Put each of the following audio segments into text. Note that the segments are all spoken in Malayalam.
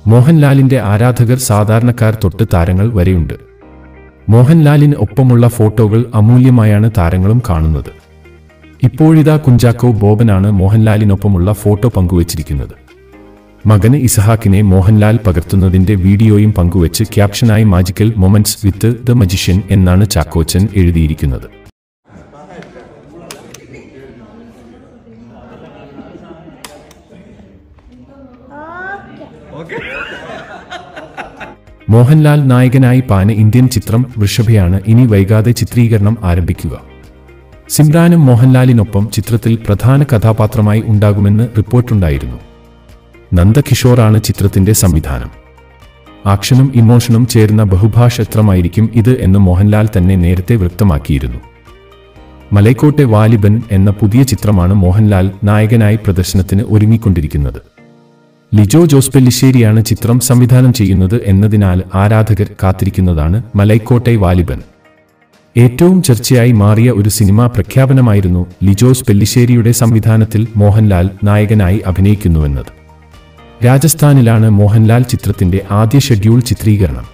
മോഹൻലാലിന്റെ ആരാധകർ സാധാരണക്കാർ തൊട്ട് താരങ്ങൾ വരെയുണ്ട് മോഹൻലാലിന് ഒപ്പമുള്ള ഫോട്ടോകൾ അമൂല്യമായാണ് താരങ്ങളും കാണുന്നത് ഇപ്പോഴിതാ കുഞ്ചാക്കോ ബോബനാണ് മോഹൻലാലിനൊപ്പമുള്ള ഫോട്ടോ പങ്കുവച്ചിരിക്കുന്നത് മകന് ഇസഹാക്കിനെ മോഹൻലാൽ പകർത്തുന്നതിന്റെ വീഡിയോയും പങ്കുവച്ച് ക്യാപ്ഷനായി magical moments with the magician എന്നാണ് ചാക്കോച്ചൻ എഴുതിയിരിക്കുന്നത് ഓക്കെ മോഹൻലാൽ നായകനായി പാന ഇന്ത്യൻ ചിത്രം വൃഷഭയാണ് ഇനി വൈകാതെ ചിത്രീകരണം ആരംഭിക്കുക സിമ്രാനും മോഹൻലാലിനൊപ്പം ചിത്രത്തിൽ പ്രധാന കഥാപാത്രമായി ഉണ്ടാകുമെന്ന് റിപ്പോർട്ടുണ്ടായിരുന്നു നന്ദകിഷോറാണ് ചിത്രത്തിന്റെ സംവിധാനം ആക്ഷനും ഇമോഷനും ചേർന്ന ബഹുഭാഷ ചിത്രമായിരിക്കും ഇത് എന്ന് മോഹൻലാൽ തന്നെ നേരത്തെ വ്യക്തമാക്കിയിരുന്നു മലൈക്കോട്ടെ വാലിബൻ എന്ന പുതിയ ചിത്രമാണ് മോഹൻലാൽ നായകനായി പ്രദർശനത്തിന് ഒരുങ്ങിക്കൊണ്ടിരിക്കുന്നത് ലിജോ ജോസ് പെല്ലിശ്ശേരിയാണ് ചിത്രം സംവിധാനം ചെയ്യുന്നത് എന്നതിനാൽ ആരാധകർ കാത്തിരിക്കുന്നതാണ് മലൈക്കോട്ടെ വാലിബൻ ഏറ്റവും ചർച്ചയായി മാറിയ ഒരു സിനിമാ പ്രഖ്യാപനമായിരുന്നു ലിജോസ് പെല്ലിശ്ശേരിയുടെ സംവിധാനത്തിൽ മോഹൻലാൽ നായകനായി അഭിനയിക്കുന്നുവെന്നത് രാജസ്ഥാനിലാണ് മോഹൻലാൽ ചിത്രത്തിന്റെ ആദ്യ ഷെഡ്യൂൾ ചിത്രീകരണം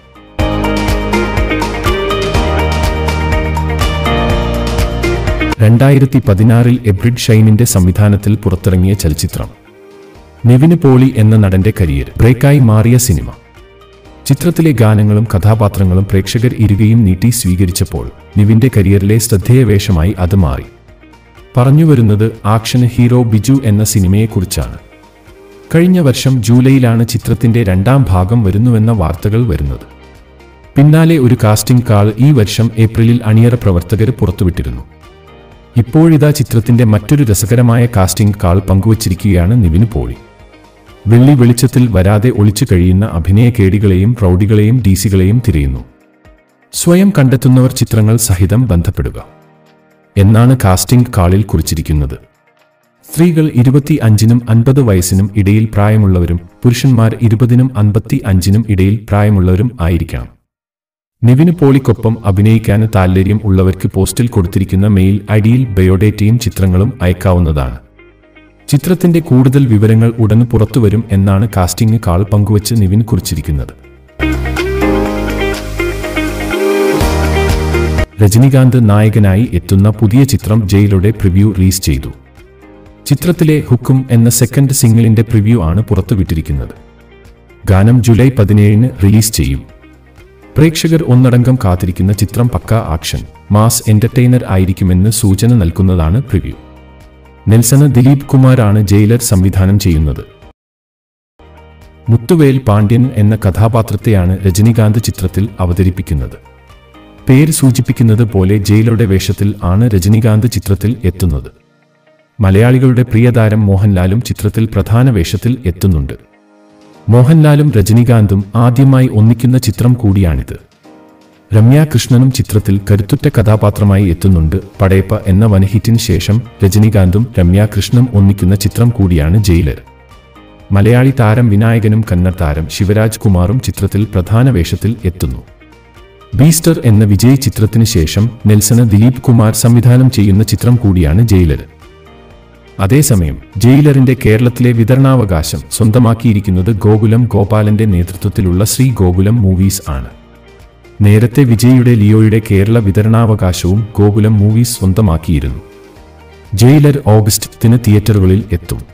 രണ്ടായിരത്തി പതിനാറിൽ എബ്രിഡ് ഷൈനിന്റെ സംവിധാനത്തിൽ പുറത്തിറങ്ങിയ ചലച്ചിത്രം നിവിന് പോളി എന്ന നടന്റെ കരിയർ ബ്രേക്കായി മാറിയ സിനിമ ചിത്രത്തിലെ ഗാനങ്ങളും കഥാപാത്രങ്ങളും പ്രേക്ഷകർ ഇരുകയും നീട്ടി സ്വീകരിച്ചപ്പോൾ നിവിന്റെ കരിയറിലെ ശ്രദ്ധേയ വേഷമായി അത് മാറി പറഞ്ഞുവരുന്നത് ആക്ഷൻ ഹീറോ ബിജു എന്ന സിനിമയെക്കുറിച്ചാണ് കഴിഞ്ഞ വർഷം ജൂലൈയിലാണ് ചിത്രത്തിന്റെ രണ്ടാം ഭാഗം വരുന്നുവെന്ന വാർത്തകൾ വരുന്നത് പിന്നാലെ ഒരു കാസ്റ്റിംഗ് കാൾ ഈ വർഷം ഏപ്രിലിൽ അണിയറ പ്രവർത്തകർ പുറത്തുവിട്ടിരുന്നു ഇപ്പോഴിതാ ചിത്രത്തിന്റെ മറ്റൊരു രസകരമായ കാസ്റ്റിംഗ് കാൾ പങ്കുവച്ചിരിക്കുകയാണ് നിവിന് പോളി വെള്ളി വെളിച്ചത്തിൽ വരാതെ ഒളിച്ചു കഴിയുന്ന അഭിനയകേടികളെയും പ്രൗഢികളെയും ഡീസികളെയും തിരയുന്നു സ്വയം കണ്ടെത്തുന്നവർ ചിത്രങ്ങൾ സഹിതം ബന്ധപ്പെടുക എന്നാണ് കാസ്റ്റിംഗ് കാളിൽ കുറിച്ചിരിക്കുന്നത് സ്ത്രീകൾ ഇരുപത്തി അഞ്ചിനും അൻപത് വയസ്സിനും ഇടയിൽ പ്രായമുള്ളവരും പുരുഷന്മാർ ഇരുപതിനും അൻപത്തി അഞ്ചിനും ഇടയിൽ പ്രായമുള്ളവരും ആയിരിക്കണം നിവിന് പോളിക്കൊപ്പം അഭിനയിക്കാൻ താൽപര്യം ഉള്ളവർക്ക് പോസ്റ്റിൽ കൊടുത്തിരിക്കുന്ന മെയിൽ ഐഡിയിൽ ബയോഡേറ്റയും ചിത്രങ്ങളും അയക്കാവുന്നതാണ് ചിത്രത്തിന്റെ കൂടുതൽ വിവരങ്ങൾ ഉടൻ പുറത്തുവരും എന്നാണ് കാസ്റ്റിംഗ് കാൾ പങ്കുവച്ച് നിവിൻ കുറിച്ചിരിക്കുന്നത് രജനികാന്ത് നായകനായി എത്തുന്ന പുതിയ ചിത്രം ജയിലുടെ പ്രിവ്യൂ റിലീസ് ചെയ്തു ചിത്രത്തിലെ ഹുക്കും എന്ന സെക്കൻഡ് സിംഗിളിന്റെ പ്രിവ്യൂ ആണ് പുറത്തുവിട്ടിരിക്കുന്നത് ഗാനം ജൂലൈ പതിനേഴിന് റിലീസ് ചെയ്യും പ്രേക്ഷകർ ഒന്നടങ്കം കാത്തിരിക്കുന്ന ചിത്രം പക്ക ആക്ഷൻ മാസ് എന്റർടൈനർ ആയിരിക്കുമെന്ന് സൂചന നൽകുന്നതാണ് പ്രിവ്യൂ നെൽസണ് ദിലീപ് കുമാറാണ് ജയിലർ സംവിധാനം ചെയ്യുന്നത് മുത്തുവേൽ പാണ്ഡ്യൻ എന്ന കഥാപാത്രത്തെയാണ് രജനികാന്ത് ചിത്രത്തിൽ അവതരിപ്പിക്കുന്നത് പേര് സൂചിപ്പിക്കുന്നത് പോലെ ജയിലറുടെ വേഷത്തിൽ ആണ് രജനികാന്ത് ചിത്രത്തിൽ എത്തുന്നത് മലയാളികളുടെ പ്രിയതാരം മോഹൻലാലും ചിത്രത്തിൽ പ്രധാന വേഷത്തിൽ എത്തുന്നുണ്ട് മോഹൻലാലും രജനികാന്തും ആദ്യമായി ഒന്നിക്കുന്ന ചിത്രം കൂടിയാണിത് രമ്യ കൃഷ്ണനും ചിത്രത്തിൽ കരുത്തുറ്റ കഥാപാത്രമായി എത്തുന്നുണ്ട് പടയപ്പ എന്ന വനഹിറ്റിന് ശേഷം രജനികാന്തും രമ്യ കൃഷ്ണനും ഒന്നിക്കുന്ന ചിത്രം കൂടിയാണ് ജയിലർ മലയാളി താരം വിനായകനും കന്നഡ താരം ശിവരാജ് കുമാറും ചിത്രത്തിൽ പ്രധാന വേഷത്തിൽ എത്തുന്നു ബീസ്റ്റർ എന്ന വിജയ് ചിത്രത്തിന് ശേഷം നെൽസണ് ദിലീപ് കുമാർ സംവിധാനം ചെയ്യുന്ന ചിത്രം കൂടിയാണ് ജയിലർ അതേസമയം ജയിലറിന്റെ കേരളത്തിലെ വിതരണാവകാശം സ്വന്തമാക്കിയിരിക്കുന്നത് ഗോകുലം ഗോപാലന്റെ നേതൃത്വത്തിലുള്ള ശ്രീ ഗോകുലം മൂവീസ് ആണ് നേരത്തെ വിജയുടെ ലിയോയുടെ കേരള വിതരണാവകാശവും ഗോകുലം മൂവീസ് സ്വന്തമാക്കിയിരുന്നു ജയിലർ ഓഗസ്റ്റ് തിന് തിയേറ്ററുകളിൽ എത്തും